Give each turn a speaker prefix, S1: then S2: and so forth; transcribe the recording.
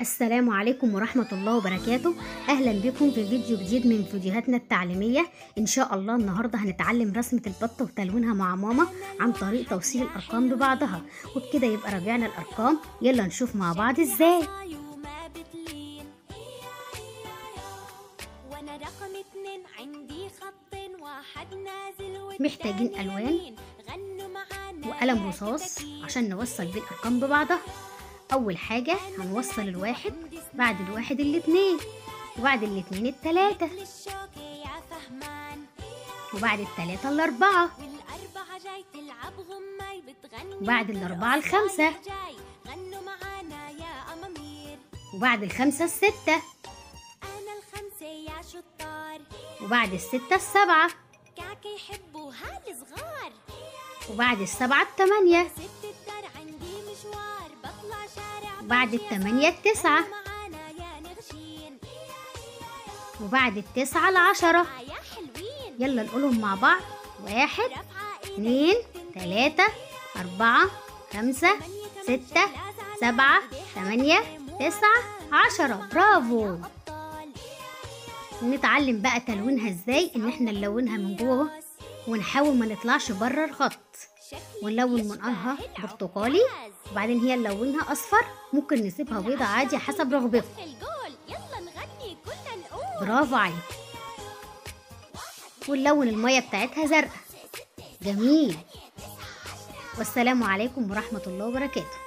S1: السلام عليكم ورحمة الله وبركاته أهلا بكم في فيديو جديد من فيديوهاتنا التعليمية إن شاء الله النهاردة هنتعلم رسمة البطة وتلوينها مع ماما عن طريق توصيل الأرقام ببعضها وبكده يبقى راجعنا الأرقام يلا نشوف مع بعض إزاي
S2: وما بتلين وانا رقم اتنين عندي خط واحد نازل والتاني
S1: محتاجين ألوان
S2: يمين. غنوا معانا
S1: وقلم
S2: يا
S1: رصاص
S2: كتاكيت.
S1: عشان نوصل بيه الأرقام ببعضها أول حاجة هنوصل الواحد بعد الواحد الاتنين وبعد الاتنين التلاتة
S2: للشوك يا فهمان
S1: وبعد التلاتة الأربعة
S2: والأربعة جاي تلعب غماي بتغني
S1: وبعد الأربعة الخمسة.
S2: جاي غنوا معانا يا أمامير
S1: وبعد الخمسة الستة
S2: أنا الخمسة يا شطار
S1: وبعد الستة السبعة
S2: كعكة يحبوا هالصغار
S1: وبعد السبعة التمانية
S2: ست الدار عندي مشوار بطلع شارع
S1: وبعد
S2: بمشي
S1: التمانية
S2: أسعار.
S1: التسعة
S2: غنوا معانا يا نغشين
S1: وبعد التسعة العشرة
S2: آه يا حلوين
S1: يلا نقولهم مع بعض واحد
S2: رفعة إيدك
S1: اتنين تلاتة أربعة خمسة ستة سبعة تمانية تسعة عشرة برافو نتعلم بقى تلوينها ازاي ان احنا نلونها من جوه ونحاول ما نطلعش بره الخط ونلون منقارها برتقالي وبعدين هي نلونها اصفر ممكن نسيبها بيضة عادي حسب رغبتكم
S2: الجول يلا نغني كلنا نقول
S1: برافو عليك ونلون المية بتاعتها زرقاء جميل والسلام عليكم ورحمة الله وبركاته